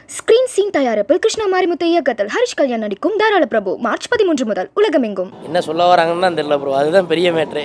screen scene தயாரிப்பில் கிருஷ்ணா மாரிமுத்து இயக்கத்தில் ஹரிஷ் கல்யாண் நடிக்கும் தாராள பிரபு மார்ச் பதிமூன்று முதல் உலகமெங்கும் என்ன சொல்ல வராங்கன்னு தான் தெரியல ப்ரோ அதுதான் பெரிய மேட்ரு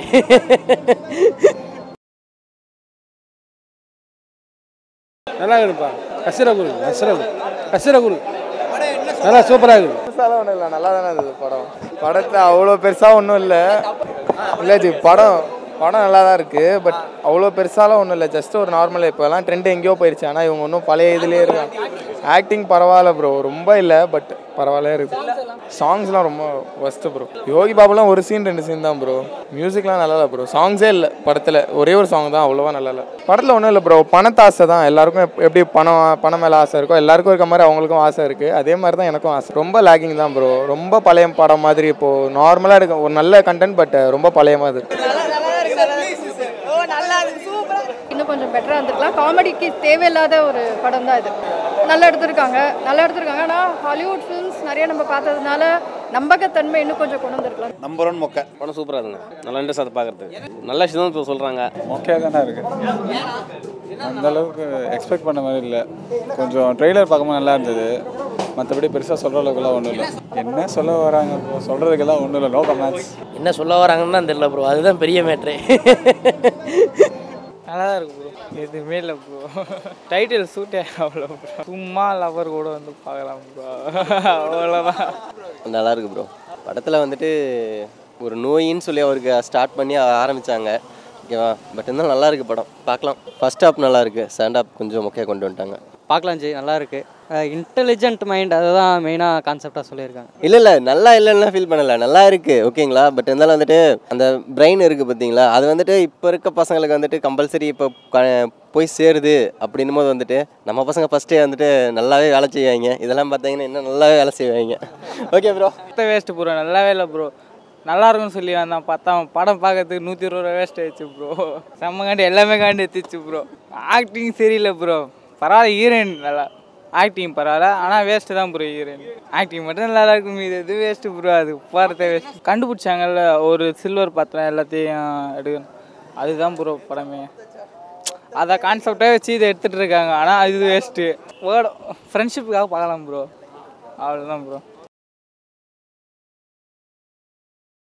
நல்லா இருக்குப்பா கசிர குரு கசிர குரு கசிர குரு நல்லா சூப்பராக இருக்குது பெருசாலாம் ஒன்றும் இல்லை நல்லா தானே இருந்தது படம் படத்தில் அவ்வளோ பெருசாக ஒன்றும் இல்லை இல்லை ஜி படம் படம் நல்லா தான் இருக்குது பட் அவ்வளோ பெருசாலாம் ஒன்றும் இல்லை ஜஸ்ட் ஒரு நார்மல் இப்போலாம் ட்ரெண்ட் எங்கேயோ போயிடுச்சு ஆனால் இவங்க இன்னும் பழைய இதுலேயே இருக்காங்க ஆக்டிங் பரவாயில்ல ப்ரோ ரொம்ப இல்லை பட் பரவாயில்ல இருக்குது சாங்ஸ்லாம் ரொம்ப ஒஸ்ட்டு ப்ரோ யோகி பாபுலாம் ஒரு சீன் ரெண்டு சீன் தான் ப்ரோ மியூசிக்லாம் நல்லா இல்லை ப்ரோ சாங்ஸே இல்லை படத்தில் ஒரே ஒரு சாங் தான் அவ்வளோவா நல்லா இல்லை படத்தில் ஒன்றும் இல்லை ப்ரோ பணத்தாசை தான் எல்லாருக்கும் எப்- எப்படி பணம் பணம் மேலே ஆசை இருக்கோ எல்லாருக்கும் இருக்க மாதிரி அவங்களுக்கும் ஆசை இருக்குது அதே மாதிரி தான் எனக்கும் ஆசை ரொம்ப லேக்கிங் தான் ப்ரோ ரொம்ப பழைய படம் மாதிரி இப்போது நார்மலாக இருக்கு ஒரு நல்ல கண்டென்ட் பட் ரொம்ப பழைய மாதிரி இன்னும் கொஞ்சம் பெட்டராக இருந்திருக்கலாம் காமெடிக்கு தேவையில்லாத ஒரு படம் தான் இது நல்லா எடுத்திருக்காங்க நல்லா எடுத்திருக்காங்க ஆனால் ஹாலிவுட் ஃபிலிம்ஸ் நிறைய நம்ம பார்த்ததுனால நம்பகத்தன்மை இன்னும் கொஞ்சம் கொண்டு வந்திருக்கலாம் நம்பர் ஒன் மொக்க படம் சூப்பராக இருங்க நல்லா இன்ட்ரெஸ்ட் அதை பார்க்குறதுக்கு நல்ல விஷயம் தான் சொல்கிறாங்க மொக்கையாக தானே இருக்குது அந்த அளவுக்கு எக்ஸ்பெக்ட் பண்ண மாதிரி இல்லை கொஞ்சம் ட்ரெய்லர் பார்க்கும்போது நல்லா இருந்தது மற்றபடி பெருசாக சொல்கிற அளவுக்குலாம் ஒன்றும் இல்லை என்ன சொல்ல வராங்க இப்போ சொல்கிறதுக்கெல்லாம் ஒன்றும் இல்லை நோ கமெண்ட்ஸ் என்ன சொல்ல வராங்கன்னு தான் தெரியல ப்ரோ அதுதான் பெரிய மேட்ரு நல்லா தான் இருக்கு ப்ரோ எதுவுமே இல்லை ப்ரோ டைட்டில் சூட்டே அவ்வளோ ப்ரோ சும்மா லவர் கூட வந்து பார்க்கலாம் ப்ரோ அவ்வளோதான் நல்லா இருக்கு ப்ரோ படத்தில் வந்துட்டு ஒரு நோயின்னு சொல்லி அவருக்கு ஸ்டார்ட் பண்ணி ஆரம்பித்தாங்க ஓகேவா பட் இருந்தாலும் நல்லா இருக்கு படம் பார்க்கலாம் ஃபர்ஸ்ட் ஹாப் நல்லா இருக்கு செகண்ட் ஹாப் கொஞ்சம் மொக்கையாக கொண்டு வந்துட்டாங்க பார்க்கலாம் ஜி நல்லா இருக்கு இன்டெலிஜென்ட் மைண்ட் அதுதான் மெயினாக கான்செப்டாக சொல்லியிருக்காங்க இல்லை இல்லை நல்லா இல்லைன்னா ஃபீல் பண்ணல நல்லா இருக்கு ஓகேங்களா பட் இருந்தாலும் வந்துட்டு அந்த பிரெயின் இருக்குது பார்த்தீங்களா அது வந்துட்டு இப்போ இருக்க பசங்களுக்கு வந்துட்டு கம்பல்சரி இப்போ க- போய் சேருது அப்படின்னும் போது வந்துட்டு நம்ம பசங்க ஃபஸ்ட்டே வந்துட்டு நல்லாவே வேலை செய்வாங்க இதெல்லாம் பார்த்தீங்கன்னா இன்னும் நல்லாவே வேலை செய்வாங்க ஓகே ப்ரோ வேஸ்ட்டு ப்ரோ நல்லாவே இல்லை ப்ரோ நல்லா இருக்கும்னு சொல்லி வந்தான் பார்த்தா அவன் படம் பார்க்கறதுக்கு நூற்றி இருபது ரூபா வேஸ்ட் ஆயிடுச்சு ப்ரோ செம்ம காண்டி எல்லாமே காண்டி எடுத்துச்சு ப்ரோ ஆக்டிங் சரியில்லை ப்ரோ பரவாயில்ல ஹீரோயின் நல்லா ஆக்டிங் பரவாயில்ல ஆனால் வேஸ்ட்டு தான் ப்ரோ ஹீரோயின் ஆக்டிங் மட்டும் நல்லா இருக்கும் இது இது வேஸ்ட்டு ப்ரோ அது போகிறதே வேஸ்ட் கண்டுபிடிச்சாங்கல்ல ஒரு சில்வர் பாத்திரம் எல்லாத்தையும் எடுக்கணும் அதுதான் ப்ரோ படமே அதை கான்செப்டாக வச்சு இதை எடுத்துகிட்டு இருக்காங்க ஆனால் இது வேஸ்ட்டு வேர்டு ஃப்ரெண்ட்ஷிப்புக்காக பார்க்கலாம் ப்ரோ அவ்வளோதான் ப்ரோ